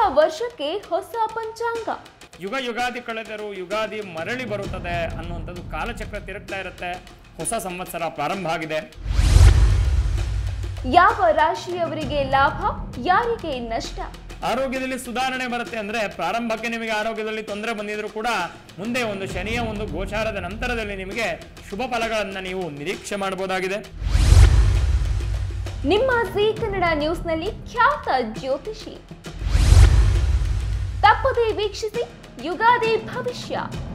ವರ್ಷಕ್ಕೆ ಹೊಸ ಪಂಚಾಂಗ ಯುಗ ಯುಗಾದಿ ಕಳೆದರೂ ಯುಗಾದಿ ಮರಳಿ ಬರುತ್ತದೆ ಅನ್ನುವಂಥದ್ದು ಕಾಲಚಕ್ರ ತಿರುಗ್ತಾ ಇರುತ್ತೆ ಹೊಸ ಸಂವತ್ಸರ ಪ್ರಾರಂಭ ಆಗಿದೆ ಯಾವ ರಾಶಿಯವರಿಗೆ ಲಾಭ ಯಾರಿಗೆ ನಷ್ಟ ಆರೋಗ್ಯದಲ್ಲಿ ಸುಧಾರಣೆ ಬರುತ್ತೆ ಅಂದ್ರೆ ಪ್ರಾರಂಭಕ್ಕೆ ನಿಮಗೆ ಆರೋಗ್ಯದಲ್ಲಿ ತೊಂದರೆ ಬಂದಿದ್ರು ಕೂಡ ಮುಂದೆ ಒಂದು ಶನಿಯ ಒಂದು ಗೋಚಾರದ ನಂತರದಲ್ಲಿ ನಿಮಗೆ ಶುಭ ಫಲಗಳನ್ನು ನೀವು ನಿರೀಕ್ಷೆ ಮಾಡಬಹುದಾಗಿದೆ ನಿಮ್ಮ ಜಿ ಕನ್ನಡ ನ್ಯೂಸ್ನಲ್ಲಿ ಖ್ಯಾತ ಜ್ಯೋತಿಷಿ ತಪ್ಪದೇ ವೀಕ್ಷಿಸಿ ಯುಗಾದಿ ಭವಿಷ್ಯ